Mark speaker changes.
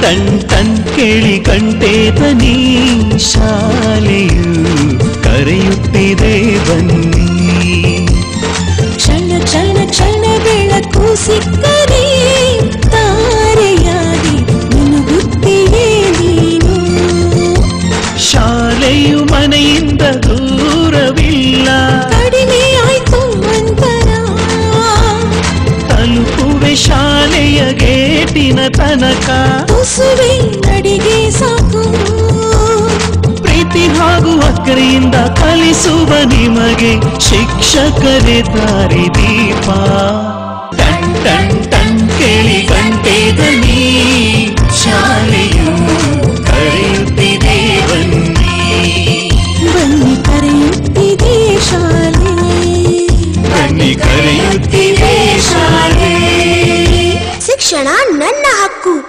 Speaker 1: ton ton ಕೇಳಿ ಗಂಟೆ ಧ್ವನಿ ಶಾಲೆಯು ಕರೆಯುತ್ತಿದೆ ಬನ್ನಿ
Speaker 2: ಕ್ಷಣ ಕ್ಷಣ ಕ್ಷಣ ಬೆಳಕು ಸಿಕ್ಕರೆ ತಾರೆಯಾಗಿ ಮುನುಗುತ್ತೀಯೇ ನೀನು
Speaker 1: ಶಾಲೆಯು ಮನೆಯಿಂದ ದೂರವಿಲ್ಲ
Speaker 2: ಕಡಿಮೆ ಆಯ್ತು ಅಂತರ
Speaker 1: ತಲುಪುವೆ ಶಾಲೆಯ ಗೇಟಿನ ತನಕ
Speaker 2: ತುಸುವೆ ನಡಿಗೆ ಸಾಕು
Speaker 1: ಪ್ರೀತಿ ಹಾಗೂ ಅಕ್ಕರೆಯಿಂದ ಕಲಿಸುವ ನಿಮಗೆ ಶಿಕ್ಷಕರೇ ದಾರಿ ದೀಪ ಟನ್ ಟನ್ ಟನ್ ಕೇಳಿ ಗಂಟೆ ಧ್ವನಿ ಶಾಲೆಯು ಕರೆಯುತ್ತಿದೆ ಬನ್ನಿ
Speaker 2: ಬನ್ನಿ ಕರೆಯುತ್ತಿದೆ ಶಾಲೆ
Speaker 1: ಬನ್ನಿ ಕರೆಯುತ್ತಿದೆ ಶಾಲೆ
Speaker 2: ಶಿಕ್ಷಣ ನನ್ನ ಹಕ್ಕು